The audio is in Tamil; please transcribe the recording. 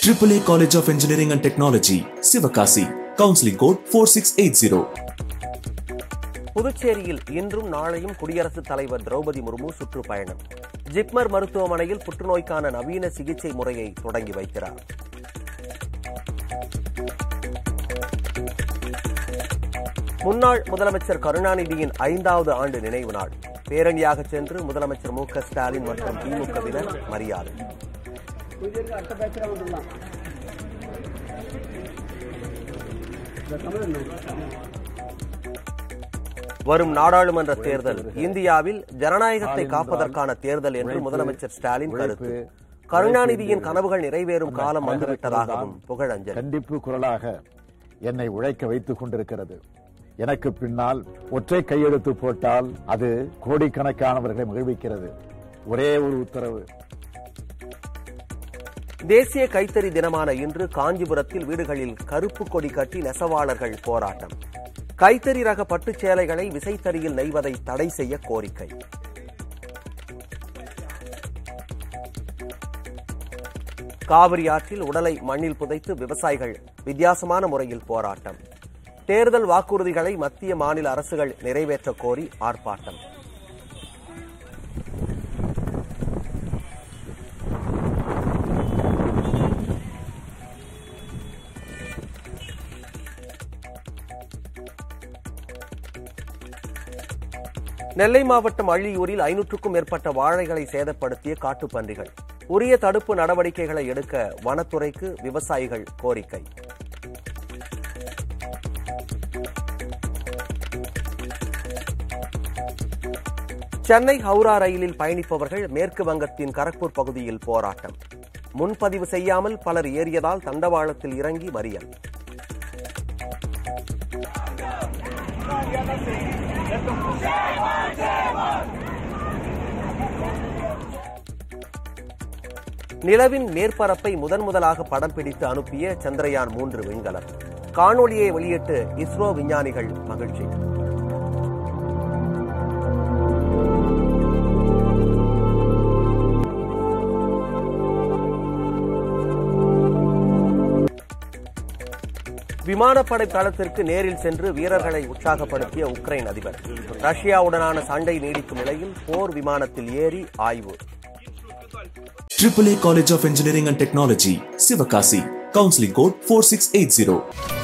AAA College of Engineering and Technology, Sivakasi. Counseling code 4680. புதுச்சேரியில் இன்றும் நாளையும் குடியரசுத் தலைவர் திரௌபதி முர்மு சுற்றுப்பயணம் ஜிப்மர் மருத்துவமனையில் புற்றுநோய்க்கான நவீன சிகிச்சை முறையை தொடங்கி வைக்கிறார் முன்னாள் முதலமைச்சர் கருணாநிதியின் ஐந்தாவது ஆண்டு நினைவு நாள் பேரணியாக சென்று முதலமைச்சர் மு க ஸ்டாலின் மற்றும் திமுகவினர் மரியாதை வரும் நாடாளுமன்ற தேர்தல் இந்தியாவில் ஜனநாயகத்தை காப்பதற்கான தேர்தல் என்று முதலமைச்சர் ஸ்டாலின் கருத்து கருணாநிதியின் கனவுகள் நிறைவேறும் காலம் வந்துவிட்டதாகவும் புகழஞ்சலி கண்டிப்பு குரலாக என்னை உழைக்க வைத்துக் கொண்டிருக்கிறது எனக்கு பின்னால் ஒற்றை கையெழுத்து போட்டால் அது கோடிக்கணக்கானவர்களை மகிழ்விக்கிறது ஒரே ஒரு உத்தரவு தேசிய கைத்தறி தினமான இன்று காஞ்சிபுரத்தில் வீடுகளில் கருப்பு கொடி கட்டி நெசவாளர்கள் போராட்டம் கைத்தறி ரக பட்டுச் சேலைகளை விசைத்தறியில் நெய்வதை தடை செய்ய கோரிக்கை காவிரி ஆற்றில் உடலை மண்ணில் புதைத்து விவசாயிகள் வித்தியாசமான முறையில் போராட்டம் தேர்தல் வாக்குறுதிகளை மத்திய மாநில அரசுகள் நிறைவேற்ற கோரி ஆர்ப்பாட்டம் நெல்லை மாவட்டம் அள்ளியூரில் ஐநூற்றுக்கும் மேற்பட்ட வாழைகளை சேதப்படுத்திய காட்டுப்பன்றிகள் உரிய தடுப்பு நடவடிக்கைகளை எடுக்க வனத்துறைக்கு விவசாயிகள் கோரிக்கை சென்னை ஹவுரா ரயிலில் பயணிப்பவர்கள் மேற்கு வங்கத்தின் கரக்பூர் பகுதியில் போராட்டம் முன்பதிவு செய்யாமல் பலர் ஏறியதால் தண்டவாளத்தில் இறங்கி மறியல் நிலவின் மேற்பரப்பை முதன் முதலாக படம் பிடித்து அனுப்பிய சந்திரயான் மூன்று விண்கலம் காணொளியை வெளியிட்டு இஸ்ரோ விஞ்ஞானிகள் மகிழ்ச்சி விமானப்படை தளத்திற்கு நேரில் சென்று வீரர்களை உற்சாகப்படுத்திய உக்ரைன் அதிபர் ரஷ்யாவுடனான சண்டை நீடிக்கும் நிலையில் போர் விமானத்தில் ஏறி ஆய்வு AAA College of Engineering and Technology, Sivakasi. Counseling code 4680.